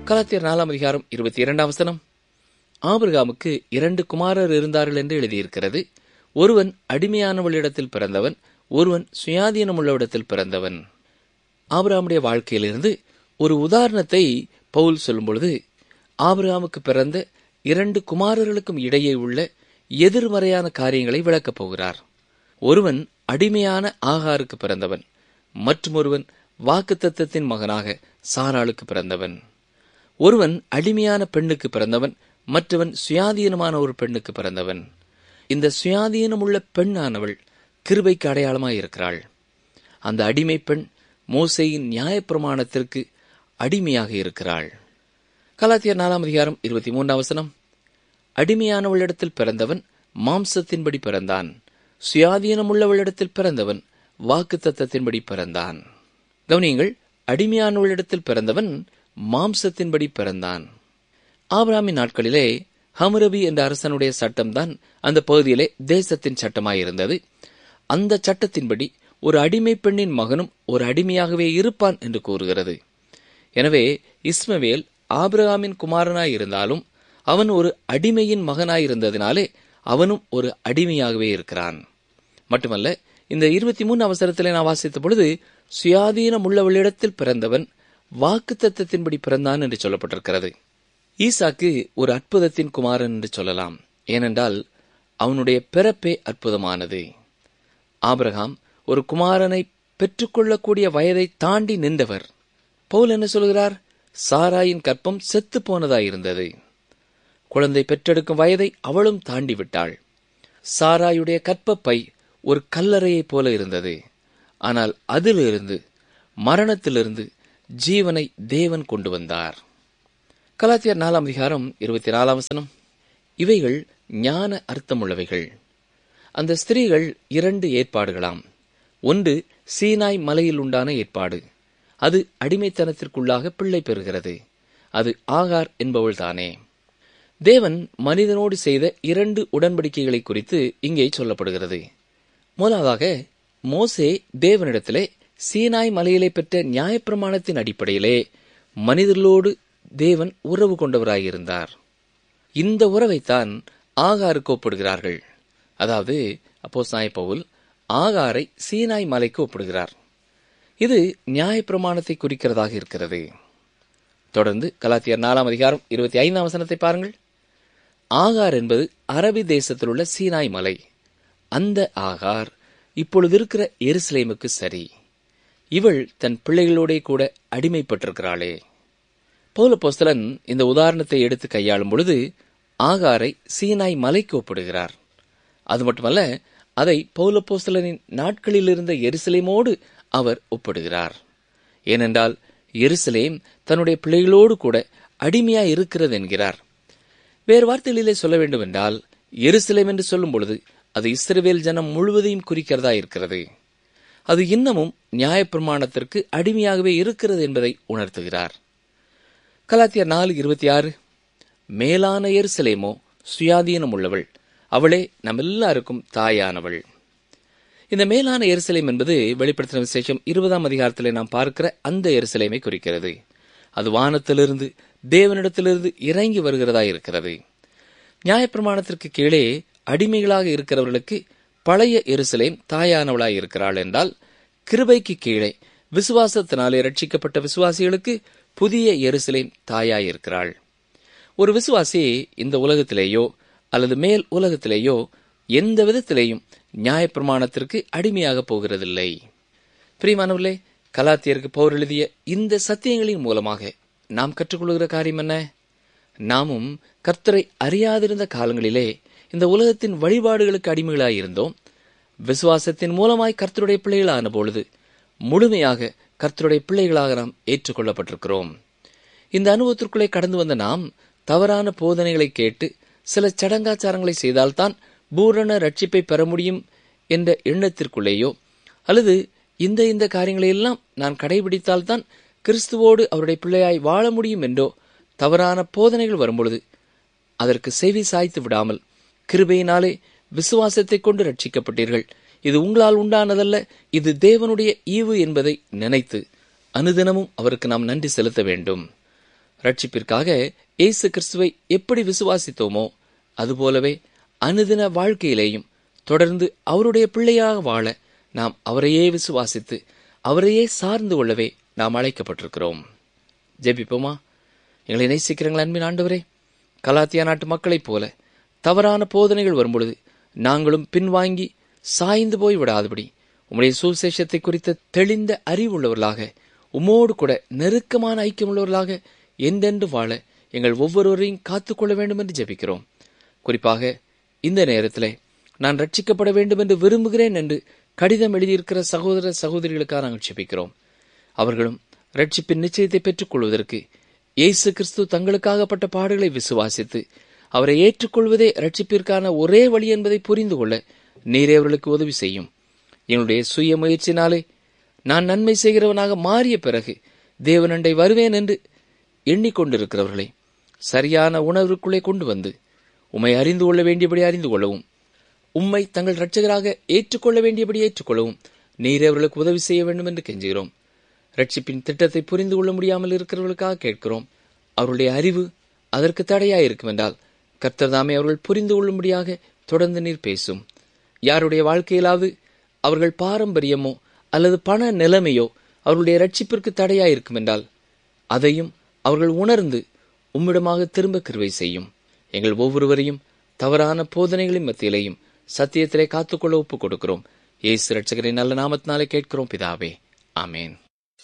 கலாத்தியர் நாலாம் அதிகாரம் இருபத்தி இரண்டாம் வசனம் ஆபிரகாமுக்கு இரண்டு குமாரர் இருந்தார்கள் என்று எழுதியிருக்கிறது ஒருவன் அடிமையானவளிடத்தில் பிறந்தவன் ஒருவன் சுயாதீனமுள்ளவிடத்தில் பிறந்தவன் ஆபிரகாமுடைய வாழ்க்கையிலிருந்து ஒரு உதாரணத்தை பவுல் சொல்லும் பொழுது ஆபிரகாமுக்கு பிறந்த இரண்டு குமாரர்களுக்கும் இடையே உள்ள எதிர்மறையான காரியங்களை விளக்கப் போகிறார் ஒருவன் அடிமையான ஆகாருக்கு பிறந்தவன் மற்றும் ஒருவன் வாக்குத்தத்தத்தின் மகனாக சாராளுக்கு பிறந்தவன் ஒருவன் அடிமையான பெண்ணுக்கு பிறந்தவன் மற்றவன் சுயாதீனமான ஒரு பெண்ணுக்கு பிறந்தவன் இந்த சுயாதீனமுள்ள பெண்ணானவள் கிருபைக்கு அடையாளமாய் இருக்கிறாள் அந்த அடிமை பெண் மோசையின் நியாயப்பிரமாணத்திற்கு அடிமையாக இருக்கிறாள் கலாத்தியர் நாலாம் அதிகாரம் இருபத்தி மூன்றாம் வசனம் அடிமையானவளிடத்தில் பிறந்தவன் மாம்சத்தின்படி பிறந்தான் சுயாதீனமுள்ளவளிடத்தில் பிறந்தவன் வாக்கு தத்தத்தின்படி பிறந்தான் கவனியங்கள் அடிமையானவளிடத்தில் பிறந்தவன் மாம்சத்தின்படி பிறந்தான் ஆபிராமின் நாட்களிலே ஹமுரபி என்ற அரசனுடைய சட்டம்தான் அந்த பகுதியிலே தேசத்தின் சட்டமாயிருந்தது அந்த சட்டத்தின்படி ஒரு அடிமை பெண்ணின் மகனும் ஒரு அடிமையாகவே இருப்பான் என்று கூறுகிறது எனவே இஸ்மவேல் ஆபிரகாமின் குமாரனாய் இருந்தாலும் அவன் ஒரு அடிமையின் மகனாயிருந்ததினாலே அவனும் ஒரு அடிமையாகவே இருக்கிறான் மட்டுமல்ல இந்த இருபத்தி மூணு அவசரத்திலே நான் வாசித்த பொழுது சுயாதீனம் உள்ளவளிடத்தில் பிறந்தவன் வாக்கு தத்தத்தின்படி பிறந்தான் என்று சொல்லப்பட்டிருக்கிறது ஈசாக்கு ஒரு அற்புதத்தின் குமாரன் என்று சொல்லலாம் ஏனென்றால் அவனுடைய பிறப்பே அற்புதமானது ஆபிரகாம் ஒரு குமாரனை பெற்றுக்கொள்ளக்கூடிய வயதை தாண்டி நின்றவர் பவுல் என்ன சொல்கிறார் சாராயின் கற்பம் செத்து போனதாயிருந்தது குழந்தை பெற்றெடுக்கும் வயதை அவளும் தாண்டி விட்டாள் சாராயுடைய கற்பப்பை ஒரு கல்லறையைப் போல இருந்தது ஆனால் அதிலிருந்து மரணத்திலிருந்து ஜீவனை தேவன் கொண்டு வந்தார் கலாத்தியர் நாலாம் அதிகாரம் இருபத்தி நாலாம் வசனம் இவைகள் ஞான அர்த்தமுள்ளவைகள் அந்த ஸ்திரீகள் இரண்டு ஏற்பாடுகளாம் ஒன்று சீனாய் மலையில் உண்டான ஏற்பாடு அது அடிமைத்தனத்திற்குள்ளாக பிள்ளை பெறுகிறது அது ஆகார் என்பவள் தானே தேவன் மனிதனோடு செய்த இரண்டு உடன்படிக்கைகளை குறித்து இங்கே சொல்லப்படுகிறது முதலாவதாக மோசே தேவனிடத்திலே சீனாய் மலையிலே பெற்ற நியாயப்பிரமாணத்தின் அடிப்படையிலே மனிதர்களோடு தேவன் உறவு கொண்டவராயிருந்தார் இந்த உறவைத்தான் ஆகாருக்கு ஒப்பிடுகிறார்கள் அதாவது அப்போ பவுல் ஆகாரை சீனாய் மலைக்கு ஒப்பிடுகிறார் இது நியாயப்பிரமாணத்தை குறிக்கிறதாக இருக்கிறது தொடர்ந்து கலாத்தியர் நாலாம் அதிகாரம் இருபத்தி ஐந்தாம் வசனத்தை பாருங்கள் ஆகார் என்பது அரபி தேசத்தில் உள்ள சீனாய் மலை அந்த ஆகார் இப்பொழுது இருக்கிற எருசலேமுக்கு சரி இவள் தன் பிள்ளைகளோடே கூட அடிமைப்பட்டிருக்கிறாளே பௌலப்போஸ்தலன் இந்த உதாரணத்தை எடுத்து கையாளும் பொழுது ஆகாரை சீனாய் மலைக்கு ஒப்பிடுகிறார் அது மட்டுமல்ல அதை பௌலப்போஸ்தலனின் நாட்களில் இருந்த எருசலேமோடு அவர் ஒப்பிடுகிறார் ஏனென்றால் எருசலேம் தன்னுடைய பிள்ளைகளோடு கூட அடிமையாய் இருக்கிறது என்கிறார் வேறு வார்த்தைகளிலே சொல்ல வேண்டுமென்றால் எருசலேம் என்று சொல்லும் பொழுது அது இஸ்ரவேல் ஜனம் முழுவதையும் குறிக்கிறதா இருக்கிறது அது இன்னமும் நியாயப்பிரமாணத்திற்கு அடிமையாகவே இருக்கிறது என்பதை உணர்த்துகிறார் கலாத்தியர் நாலு இருபத்தி ஆறு மேலான எருசலேமோ சுயாதீனம் உள்ளவள் அவளே நம் எல்லாருக்கும் தாயானவள் இந்த மேலான எருசலேம் என்பது வெளிப்படுத்தின விசேஷம் இருபதாம் அதிகாரத்திலே நாம் பார்க்கிற அந்த எருசலேமை குறிக்கிறது அது வானத்திலிருந்து தேவனிடத்திலிருந்து இறங்கி வருகிறதா இருக்கிறது நியாயப்பிரமாணத்திற்கு கீழே அடிமைகளாக இருக்கிறவர்களுக்கு பழைய எருசலேம் தாயானவளாய் இருக்கிறாள் என்றால் கிருபைக்கு கீழே விசுவாசத்தினாலே ரட்சிக்கப்பட்ட விசுவாசிகளுக்கு புதிய எருசலேம் தாயாய் இருக்கிறாள் ஒரு விசுவாசி இந்த உலகத்திலேயோ அல்லது மேல் உலகத்திலேயோ எந்த விதத்திலேயும் நியாயப்பிரமாணத்திற்கு அடிமையாக போகிறதில்லை பிரியமானவர்களே கலாத்தியருக்கு பௌர் எழுதிய இந்த சத்தியங்களின் மூலமாக நாம் கற்றுக்கொள்கிற காரியம் என்ன நாமும் கர்த்தரை அறியாதிருந்த காலங்களிலே இந்த உலகத்தின் வழிபாடுகளுக்கு அடிமைகளாயிருந்தோம் விசுவாசத்தின் மூலமாய் கர்த்தருடைய பிள்ளைகளான பொழுது முழுமையாக கர்த்தருடைய பிள்ளைகளாக நாம் ஏற்றுக்கொள்ளப்பட்டிருக்கிறோம் இந்த அனுபவத்திற்குள்ளே கடந்து வந்த நாம் தவறான போதனைகளை கேட்டு சில சடங்காச்சாரங்களை செய்தால்தான் பூரண ரட்சிப்பை பெற முடியும் என்ற எண்ணத்திற்குள்ளேயோ அல்லது இந்த இந்த காரியங்களை எல்லாம் நான் கடைபிடித்தால்தான் கிறிஸ்துவோடு அவருடைய பிள்ளையாய் வாழ முடியும் என்றோ தவறான போதனைகள் வரும்பொழுது அதற்கு செவி சாய்த்து விடாமல் கிருபையினாலே விசுவாசத்தை கொண்டு ரட்சிக்கப்பட்டீர்கள் இது உங்களால் உண்டானதல்ல இது தேவனுடைய ஈவு என்பதை நினைத்து அனுதினமும் அவருக்கு நாம் நன்றி செலுத்த வேண்டும் ரட்சிப்பிற்காக இயேசு கிறிஸ்துவை எப்படி விசுவாசித்தோமோ அதுபோலவே அனுதின வாழ்க்கையிலேயும் தொடர்ந்து அவருடைய பிள்ளையாக வாழ நாம் அவரையே விசுவாசித்து அவரையே சார்ந்து கொள்ளவே நாம் அழைக்கப்பட்டிருக்கிறோம் ஜெபிப்போமா எங்களை நேசிக்கிறீங்களா அன்பின் ஆண்டவரே கலாத்தியா நாட்டு மக்களைப் போல தவறான போதனைகள் வரும்பொழுது நாங்களும் பின்வாங்கி சாய்ந்து போய் விடாதபடி உம்முடைய சுவிசேஷத்தை குறித்த தெளிந்த அறிவுள்ளவர்களாக உம்மோடு கூட நெருக்கமான ஐக்கியமுள்ளவர்களாக எந்தென்று வாழ எங்கள் ஒவ்வொருவரையும் காத்துக்கொள்ள வேண்டும் என்று ஜெபிக்கிறோம் குறிப்பாக இந்த நேரத்தில் நான் ரட்சிக்கப்பட வேண்டும் என்று விரும்புகிறேன் என்று கடிதம் எழுதியிருக்கிற சகோதர சகோதரிகளுக்காக நாங்கள் ஜெபிக்கிறோம் அவர்களும் ரட்சிப்பின் நிச்சயத்தை பெற்றுக் கொள்வதற்கு இயேசு கிறிஸ்து தங்களுக்காகப்பட்ட பாடுகளை விசுவாசித்து அவரை ஏற்றுக்கொள்வதே ரட்சிப்பிற்கான ஒரே வழி என்பதை புரிந்து கொள்ள நீரே அவர்களுக்கு உதவி செய்யும் என்னுடைய சுய முயற்சினாலே நான் நன்மை செய்கிறவனாக மாறிய பிறகு தேவனண்டை வருவேன் என்று எண்ணிக்கொண்டிருக்கிறவர்களை சரியான உணர்வுக்குள்ளே கொண்டு வந்து உம்மை அறிந்து கொள்ள வேண்டியபடி அறிந்து கொள்ளவும் உம்மை தங்கள் இரட்சகராக ஏற்றுக்கொள்ள வேண்டியபடி ஏற்றுக்கொள்ளவும் நீரே அவர்களுக்கு உதவி செய்ய வேண்டும் என்று கெஞ்சுகிறோம் ரட்சிப்பின் திட்டத்தை புரிந்து கொள்ள முடியாமல் இருக்கிறவர்களுக்காக கேட்கிறோம் அவருடைய அறிவு அதற்கு தடையாய் இருக்கும் என்றால் கர்த்தர் தாமே அவர்கள் புரிந்து கொள்ளும்படியாக தொடர்ந்து நீர் பேசும் யாருடைய வாழ்க்கையிலாவது அவர்கள் பாரம்பரியமோ அல்லது பண நிலைமையோ அவர்களுடைய ரட்சிப்பிற்கு தடையாய் இருக்கும் என்றால் அதையும் அவர்கள் உணர்ந்து உம்மிடமாக திரும்ப கிருவை செய்யும் எங்கள் ஒவ்வொருவரையும் தவறான போதனைகளின் மத்தியிலையும் சத்தியத்திலே காத்துக்கொள்ள ஒப்புக் கொடுக்கிறோம் இயேசு ரட்சகரின் நல்ல நாமத்தினாலே கேட்கிறோம் பிதாவே ஆமேன்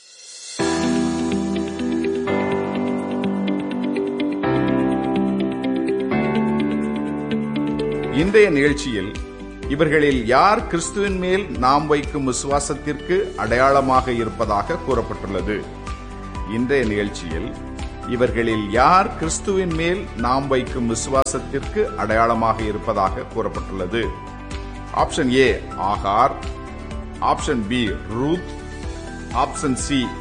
இன்றைய நிகழ்ச்சியில் இவர்களில் யார் கிறிஸ்துவின் மேல் நாம் வைக்கும் விசுவாசத்திற்கு அடையாளமாக இருப்பதாக கூறப்பட்டுள்ளது இன்றைய நிகழ்ச்சியில் இவர்களில் யார் கிறிஸ்துவின் மேல் நாம் வைக்கும் விசுவாசத்திற்கு அடையாளமாக இருப்பதாக கூறப்பட்டுள்ளது option A Hagar option B Ruth option C